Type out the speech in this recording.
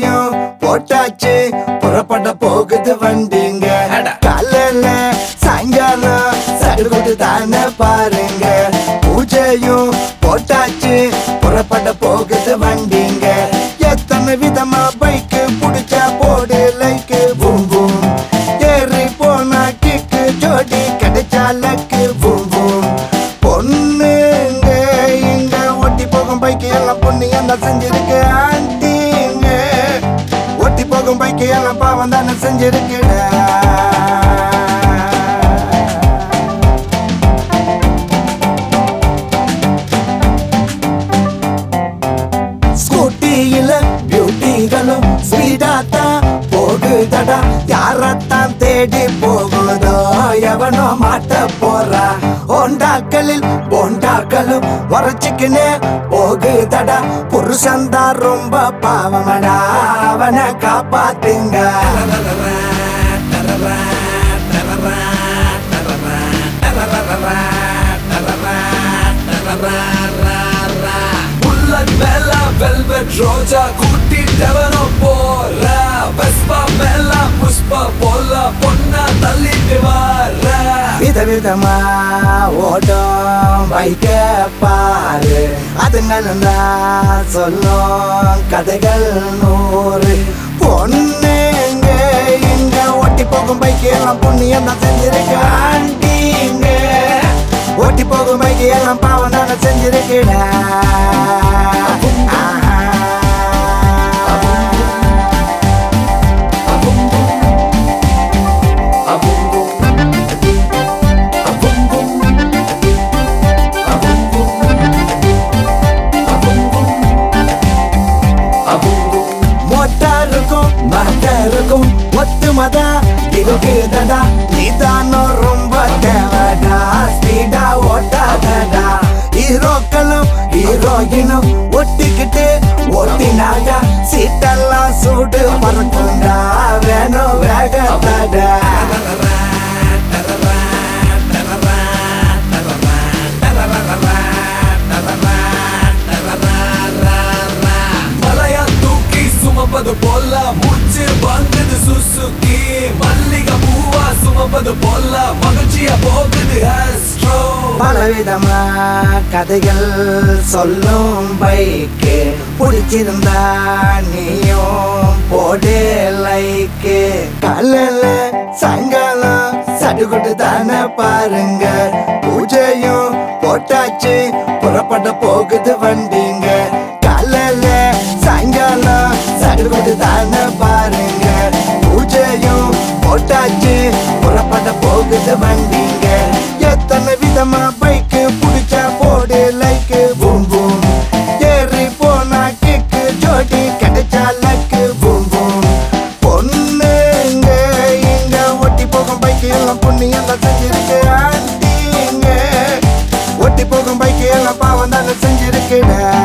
பூஜையும் போட்டாச்சு புறப்பட போகுது வண்டிங்க காலையில சாயங்காலம் சடுகுடு தானே பாருங்க பூஜையும் போட்டாச்சு புறப்பட போகுது வண்டிங்க எத்தனை விதமா பைக்கு புடிச்சா போடு லைக்கு பூம் பூம் ஏறி போனா கிக்கு ஜோடி கிடைச்சா லக்கு பூம் பூம் பொண்ணுங்க இங்க ஒட்டி போகும் பைக்கு எல்லாம் பொண்ணு என்ன செஞ்சிருக்கு ஆண்டிங்க ஒட்டி போகும் பைக்கு எல்லாம் பாவம் தானே செஞ்சிருக்குடா ஸ்கூட்டியில பியூட்டிகளும் ஸ்பீடா தான் போகுதடா யாரத்தான் தேடி போகுதோ எவனோ மாட்ட போறா ஹோண்டாக்களில் போண்டாக்களும் உரைச்சிக்கினே போகுதடா புருஷன்தா ரொம்ப பாவமடா அவனை காப்பாத்துங்க புல்லட் மேல வெல்வெட் ரோஜா கூட்டிட்டவனோ போற வெஸ்பா மேல புஷ்பா போல பொண்ண தள்ளிட்டு வர விதவிதமா ஓடும் பைக்க பாரு அதுங்களும் தான் சொல்லும் கதைகள் நூறு பொண்ணுங்க இங்க ஓட்டி போகும் பைக்கு எல்லாம் பொண்ணு என்ன செஞ்சிருக்காண்டீங்க ஓட்டி போகும் பைக்கு எல்லாம் பாவம் தானே செஞ்சிருக்கடா மோட்டாருக்கும் மகருக்கும் ஒத்துமதா இருக்குதடா நிதானம் ரொம்ப தேவைடா ஸ்பீடா ஓட்டாதடா ஹீரோக்களும் ஹீரோயினும் ஒட்டிக்கிட்டு ஓட்டினாங்க சீட்டெல்லாம் சூடு பறக்குண்டா வேணும் வேகத்தடா மலையா தூக்கி சுமப்பது போல மூச்சு வந்தது சுசுகி மல்லிகை பூவா சுமப்பது போல மகிழ்ச்சியா போகுது ஆஸ்ட்ரோ பலவிதமா கதைகள் சொல்லும் பைக்கு பிடிச்சிருந்தா நீயும் போடு லைக்கு காலையில சாயங்காலம் சடுகுடு தானே பாருங்க பூஜையும் போட்டாச்சு புறப்பட போகுது வண்டிங்க காலையில சாயங்காலம் சடுகுடு தானே பாருங்க பூஜையும் போட்டாச்சு புறப்பட போகுது வண்டிங்க எத்தனை விதமா பைக்கு புடிச்சா போடு லைக்கு பூம் பூம் ஏறி போனா கிக்கு ஜோடி கிடைச்சா லக்கு பூம் பூம் பொண்ணுங்க இங்க ஒட்டி போகும் பைக்கு எல்லாம் பொண்ணு எல்லாம் செஞ்சிருக்கு ஆண்டிங்க ஒட்டி போகும் பைக்கு எல்லாம் பாவம் தானே செஞ்சிருக்குடா